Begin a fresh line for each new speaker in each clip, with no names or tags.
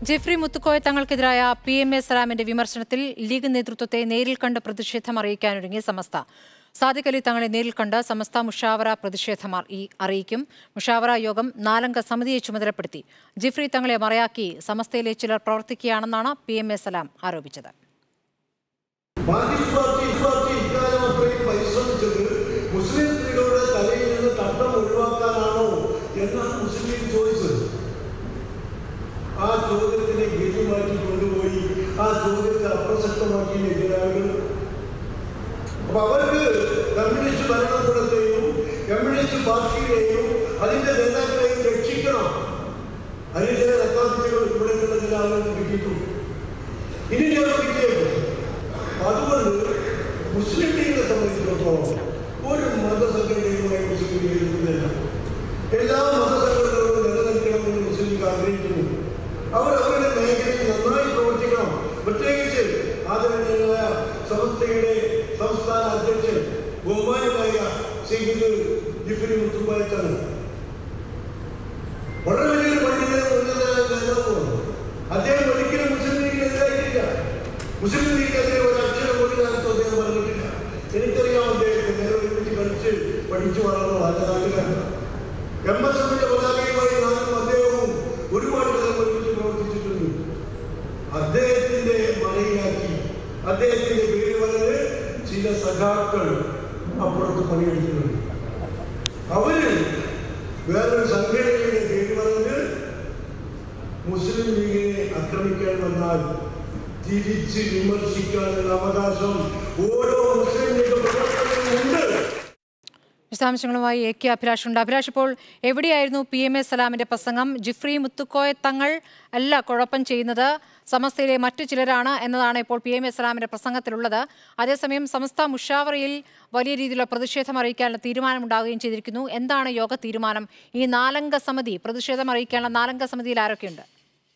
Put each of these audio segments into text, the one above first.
Jeffrey Muthukoya തങ്ങൾക്കെതിരായ P M A സലാമിന്റെ വിമർശനത്തിൽ ലീഗ് നേതൃത്വത്തെ നേരിൽ കണ്ട് പ്രതിഷേധം അറിയിക്കാനൊരുങ്ങി സമസ്ത സാദിഖ് അലി തങ്ങളെ നേരിൽ കണ്ട് സമസ്ത മുഷാവറ പ്രതിഷേധം അറി- അറിയിക്കും മുഷാവറ യോഗം നാലംഗ സമിതിയെ ചുമതലപ്പെടുത്തി ജിഫ്രി തങ്ങളെ മറയാക്കി സമസ്തയിലെ ചിലർ പ്രവർത്തിക്കുകയാണെന്നാണ് പി എം എ സലാം ആരോപിച്ചത്
മാർക്സിസ്റ്റ് പാർട്ടി പാർട്ടി ഇക്കാലം അത്രയും പരിശ്രമിച്ചത് മുസ്ലിം സ്ത്രീകളുടെ തലയിൽ നിന്ന് തട്ടം ഒഴിവാക്കാനാണോ എന്നാണ് മുസ്ലിം ലീഗ് ചോദിച്ചത് ആ ചോദ്യത്തിനെ ഗതി മാറ്റി കൊണ്ടുപോയി ആ ചോദ്യത്തെ അപ്രസക്തമാക്കി എതിരാളികൾ അപ്പൊ അവർക്ക് കമ്മ്യൂണിസ്റ്റ് ഭരണകൂടത്തെയും കമ്മ്യൂണിസ്റ്റ് പാർട്ടിയെയും അതിന്റെ നേതാക്കളെയും രക്ഷിക്കണം അതിന് ചില റെക്കോർഡുകൾ ഇവിടെയുള്ള ചില ആളുകൾ കിട്ടിയിട്ടുണ്ട് ഇനി ഞാൻ കിട്ടിയേക്കും അതുകൊണ്ട് മുസ്ലിം ലീഗിനെ സംബന്ധിച്ചിടത്തോളം ഒരു മതസംഘടനയുമായി മുസ്ലിം ലീഗ് എതിർക്കുന്നില്ല എല്ലാ മതസംഘടനകളും നിലനിൽക്കണമെന്ന് മുസ്ലിം ലീഗ് ആഗ്രഹിക്കുന്നു അവർ അവരുടെ മേഖലയിൽ നന്നായി പ്രവർത്തിക്കണം പ്രത്യേകിച്ച് ആദരണീയനായ സംസ്ഥയുടെ സംസ്ഥാന അധ്യക്ഷൻ ബഹുമാനായ സെയ്ദ് ജിഫ്രി മുത്തുബായിട്ടാണ് വളരെ വലിയൊരു പണ്ഡിതനും ഉന്നതനായ നേതാവുമാണ് അദ്ദേഹം ഒരിക്കലും മുസ്ലിം ലീഗിനെതിരായിട്ടില്ല മുസ്ലിം ലീഗിനെതിരെ ഒരു അക്ഷരം ഒരു കാലത്തും അദ്ദേഹം പറഞ്ഞിട്ടില്ല എനിക്കറിയാം അദ്ദേഹത്തെ നേരെ ഒരുമിച്ച് കളിച്ച് പഠിച്ചു വളർന്ന നല്ല നാട്ടുകാരനാണ് എം എസ് എഫിന്റെ പതാകയുമായി നാനും അദ്ദേഹവും ഒരുപാട് കാലം ഒരുമിച്ച് പ്രവർത്തിച്ചിട്ടുണ്ട് അദ്ദേഹത്തിന്റെ മറയിലാക്കി അദ്ദേഹത്തിന്റെ പേര് പറഞ്ഞ് ചില സഖാക്കൾ അപ്പുറത്ത് പണിയെടുക്കുന്നുണ്ട് അവര് വേറൊരു സംഘടനയുടെ പേര് പറഞ്ഞ് മുസ്ലിം ലീഗിനെ ആക്രമിക്കാൻ വന്നാൽ തിരിച്ച് വിമർശിക്കാനുള്ള അവകാശം ഓരോ മുസ്ലിം ലീഗ് പ്രവർത്തകനുമുണ്ട്
വിശദാംശങ്ങളുമായി എ കെ അഭിലാഷ് ഉണ്ട് അഭിലാഷ് ഇപ്പോൾ എവിടെയായിരുന്നു പി എം എ സലാമിന്റെ പ്രസംഗം ജിഫ്രി മുത്തുക്കോയ തങ്ങൾ അല്ല കുഴപ്പം ചെയ്യുന്നത് സമസ്തയിലെ മറ്റു ചിലരാണ് എന്നതാണ് ഇപ്പോൾ പി എം എ സലാമിന്റെ പ്രസംഗത്തിലുള്ളത് അതേസമയം സമസ്ത മുഷാവറയിൽ വലിയ രീതിയിലുള്ള പ്രതിഷേധം അറിയിക്കാനുള്ള തീരുമാനമുണ്ടാവുകയും ചെയ്തിരിക്കുന്നു എന്താണ് യോഗ തീരുമാനം ഈ നാലംഗ സമിതി പ്രതിഷേധം അറിയിക്കാനുള്ള നാലംഗ സമിതിയിൽ ആരൊക്കെയുണ്ട്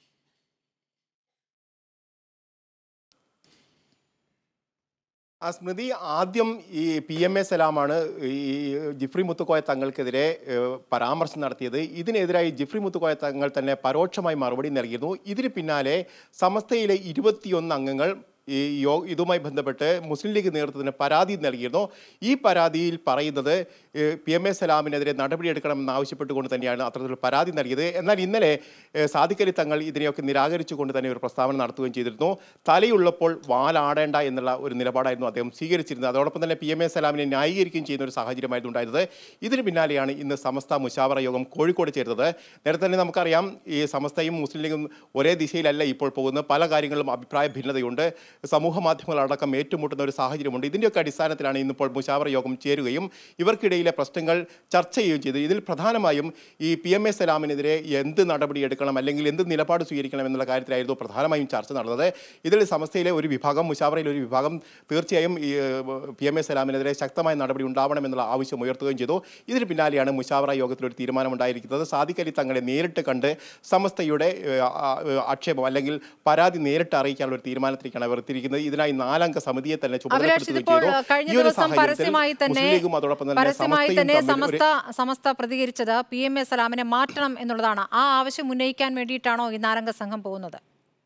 ആ സ്മൃതി ആദ്യം ഈ പി എം എ സലാമാണ് ഈ ജിഫ്രി മുത്തുക്കോയ തങ്ങൾക്കെതിരെ ഏഹ്, പരാമർശം നടത്തിയത് ഇതിനെതിരായി ജിഫ്രി മുത്തുക്കോയ തങ്ങൾ തന്നെ പരോക്ഷമായി മറുപടി നൽകിയിരുന്നു ഇതിന് പിന്നാലെ സമസ്തയിലെ ഇരുപത്തിയൊന്ന് അംഗങ്ങൾ ഈ യോ ഇതുമായി ബന്ധപ്പെട്ട് മുസ്ലിം ലീഗ് നേതൃത്വത്തിന് പരാതി നൽകിയിരുന്നു ഈ പരാതിയിൽ പറയുന്നത് ഏഹ്, പി എം എ സലാമിനെതിരെ നടപടിയെടുക്കണമെന്ന് ആവശ്യപ്പെട്ടുകൊണ്ട് തന്നെയാണ് അത്തരത്തിലുള്ള പരാതി നൽകിയത് എന്നാൽ ഇന്നലെ ഏഹ്, സാദിഖ് അലി തങ്ങൾ ഇതിനെയൊക്കെ നിരാകരിച്ചുകൊണ്ട് തന്നെ ഒരു പ്രസ്താവന നടത്തുകയും ചെയ്തിരുന്നു തലയുള്ളപ്പോൾ വാലാടേണ്ട എന്നുള്ള ഒരു നിലപാടായിരുന്നു അദ്ദേഹം സ്വീകരിച്ചിരുന്നത് അതോടൊപ്പം തന്നെ പി എം എ സലാമിനെ ന്യായീകരിക്കുകയും ചെയ്യുന്ന ഒരു സാഹചര്യമായിരുന്നു ഉണ്ടായിരുന്നത് ഇതിന് പിന്നാലെയാണ് ഇന്ന് സമസ്ത മുഷാവറ യോഗം കോഴിക്കോട് ചേർന്നത് നേരത്തെ തന്നെ നമുക്കറിയാം ഈ സമസ്തയും മുസ്ലിം ലീഗും ഒരേ ദിശയിലല്ല ഇപ്പോൾ പോകുന്നത് പല കാര്യങ്ങളിലും അഭിപ്രായ ഭിന്നതയുണ്ട് സമൂഹ മാധ്യമങ്ങളടക്കം ഏറ്റുമുട്ടുന്ന ഒരു സാഹചര്യമുണ്ട് ഇതിൻ്റെയൊക്കെ അടിസ്ഥാനത്തിലാണ് ഇന്നിപ്പോൾ മുഷാവറ യോഗം ചേരുകയും ഇവർക്കിടയിലെ പ്രശ്നങ്ങൾ ചർച്ച ചെയ്യുകയും ചെയ്തു ഇതിൽ പ്രധാനമായും ഈ പി എം എ സലാമിനെതിരെ എന്ത് നടപടി എടുക്കണം അല്ലെങ്കിൽ എന്ത് നിലപാട് സ്വീകരിക്കണം എന്നുള്ള കാര്യത്തിലായിരുന്നു പ്രധാനമായും ചർച്ച നടന്നത് ഇതിൽ സമസ്തയിലെ ഒരു വിഭാഗം മുഷാവറയിലെ ഒരു വിഭാഗം തീർച്ചയായും ഈ പി എം എ സലാമിനെതിരെ ശക്തമായ നടപടി ഉണ്ടാവണമെന്നുള്ള ആവശ്യം ഉയർത്തുകയും ചെയ്തു ഇതിന് പിന്നാലെയാണ് മുഷാവറ യോഗത്തിൽ ഒരു തീരുമാനമുണ്ടായിരിക്കുന്നത് സാദിഖ് അലി തങ്ങളെ നേരിട്ട് കണ്ട് സമസ്തയുടെ ഏഹ്, ആ, ഏഹ്, ആക്ഷേപം അല്ലെങ്കിൽ പരാതി നേരിട്ട് അറിയിക്കാനുള്ള ഒരു തീരുമാനത്തിലേക്കാണ് അവർ എത്തിയിരിക്കുന്നത് ഇതിനായി നാലംഗ സമിതിയെ തന്നെ
അഭിലാഷ്
ചുമതലപ്പെടുത്തുകയും
ഇതിപ്പോൾ
ചെയ്തു
കഴിഞ്ഞ
ഈ ഒരു
ദിവസം
സാഹചര്യത്തിൽ
പരസ്യമായി തന്നെ
മുസ്ലിം ലീഗും അതോടൊപ്പം തന്നെ
പരസ്യമായി
സമസ്തയും
തന്നെ
തമ്മിൽ ഒരു
സമസ്ത സമസ്ത പ്രതികരിച്ചത് പി എം എ സലാമിനെ മാറ്റണം എന്നുള്ളതാണ് ആ ആവശ്യം ഉന്നയിക്കാൻ വേണ്ടിയിട്ടാണോ ഈ നാരംഗ സംഘം പോകുന്നത്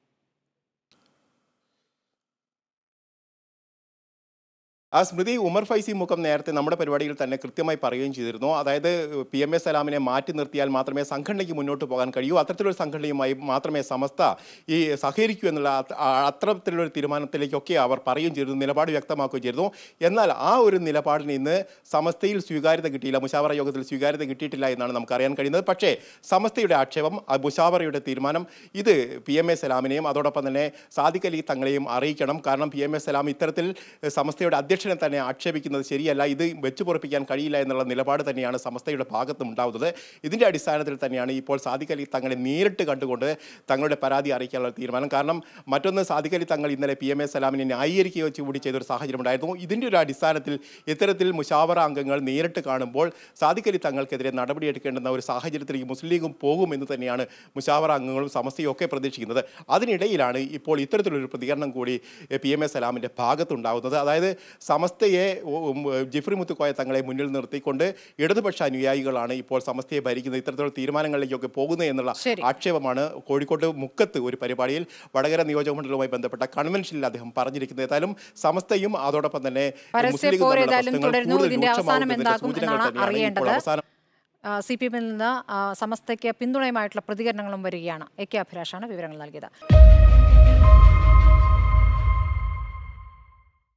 ആ സ്മൃതി ഉമർ ഫൈസി മുഖം നേരത്തെ നമ്മുടെ പരിപാടിയിൽ തന്നെ കൃത്യമായി പറയുകയും ചെയ്തിരുന്നു അതായത് പി എം എ സലാമിനെ മാറ്റി നിർത്തിയാൽ മാത്രമേ സംഘടനയ്ക്ക് മുന്നോട്ട് പോകാൻ കഴിയൂ അത്തരത്തിലൊരു സംഘടനയുമായി മാത്രമേ സമസ്ത ഈ സഹകരിക്കൂ എന്നുള്ള അത്ത- ആ അത്തരത്തിലൊരു തീരുമാനത്തിലേക്കൊക്കെ അവർ പറയുകയും ചെയ്തിരുന്നു നിലപാട് വ്യക്തമാക്കുകയും ചെയ്തിരുന്നു എന്നാൽ ആ ഒരു നിലപാടിന് ഇന്ന് സമസ്തയിൽ സ്വീകാര്യത കിട്ടിയില്ല മുഷാവറ യോഗത്തിൽ സ്വീകാര്യത കിട്ടിയിട്ടില്ല എന്നാണ് നമുക്ക് അറിയാൻ കഴിയുന്നത് പക്ഷേ സമസ്തയുടെ ആക്ഷേപം ആ മുഷാവറയുടെ തീരുമാനം ഇത് പി എം എ സലാമിനെയും അതോടൊപ്പം തന്നെ സാദിഖ് അലി തങ്ങളെയും അറിയിക്കണം കാരണം പി എം എ സലാം ഇത്തരത്തിൽ ഏഹ്, സമസ്തയുടെ അധ്യക്ഷനെ തന്നെ ആക്ഷേപിക്കുന്നത് ശരിയല്ല ഇത് വെച്ചു പൊറപ്പിക്കാൻ കഴിയില്ല എന്നുള്ള നിലപാട് തന്നെയാണ് സമസ്തയുടെ ഭാഗത്തും ഉണ്ടാവുന്നത് ഇതിൻ്റെ അടിസ്ഥാനത്തിൽ തന്നെയാണ് ഇപ്പോൾ സാദിഖ് അലി തങ്ങളെ നേരിട്ട് കണ്ടുകൊണ്ട് തങ്ങളുടെ പരാതി അറിയിക്കാനുള്ള തീരുമാനം കാരണം മറ്റൊന്ന് സാദിഖ് അലി തങ്ങൾ ഇന്നലെ പി എം എ സലാമിനെ ന്യായീകരിക്കുകയോ കൂടി ചെയ്തൊരു സാഹചര്യം ഉണ്ടായിരുന്നു ഇതിൻ്റെ ഒരു അടിസ്ഥാനത്തിൽ ഇത്തരത്തിൽ മുഷാവറ അംഗങ്ങൾ നേരിട്ട് കാണുമ്പോൾ സാദിഖ് അലി തങ്ങൾക്കെതിരെ നടപടിയെടുക്കേണ്ടുന്ന ഒരു സാഹചര്യത്തിലേക്ക് മുസ്ലിം ലീഗും പോകുമെന്ന് തന്നെയാണ് മുഷാവറ അംഗങ്ങളും സമസ്തയും ഒക്കെ പ്രതീക്ഷിക്കുന്നത് അതിനിടയിലാണ് ഇപ്പോൾ ഇത്തരത്തിലൊരു പ്രതികരണം കൂടി പി എം എ സലാമിൻ്റെ ഭാഗത്തുണ്ടാകുന്നത് അതായത് സമസ്തയെ ഉം, ജിഫ്രി മുത്തുക്കോയ തങ്ങളെ മുന്നിൽ നിർത്തിക്കൊണ്ട് ഇടതുപക്ഷ അനുയായികളാണ് ഇപ്പോൾ സമസ്തയെ ഭരിക്കുന്നത് ഇത്തരത്തിലുള്ള തീരുമാനങ്ങളിലേക്കൊക്കെ പോകുന്നത് എന്നുള്ള
ശരി.
ആക്ഷേപമാണ് കോഴിക്കോട് മുക്കത്ത് ഒരു പരിപാടിയിൽ വടകര നിയോജക മണ്ഡലവുമായി ബന്ധപ്പെട്ട കൺവെൻഷനിൽ അദ്ദേഹം പറഞ്ഞിരിക്കുന്നത് ഏതായാലും സമസ്തയും അതോടൊപ്പം തന്നെ
പരസ്യ
മുസ്ലിം ലീഗ്
പോർ
തമ്മിലുള്ള
ഏതായാലും
പ്രശ്നങ്ങൾ
തുടരുന്നു
കൂടുതൽ
ഇതിന്റെ അവസാനം
രൂക്ഷമാകുന്നതിന്റെ
എന്താകും
സൂചനകൾ
എന്നാണ്
തന്നെയാണ് ഇപ്പോൾ
അറിയേണ്ടത്
അവസാനം
സി പി എമ്മിൽ നിന്ന് ആ, സമസ്തയ്ക്ക് പിന്തുണയുമായിട്ടുള്ള പ്രതികരണങ്ങളും വരികയാണ് എ കെ അഭിലാഷാണ് വിവരങ്ങൾ നൽകിയത്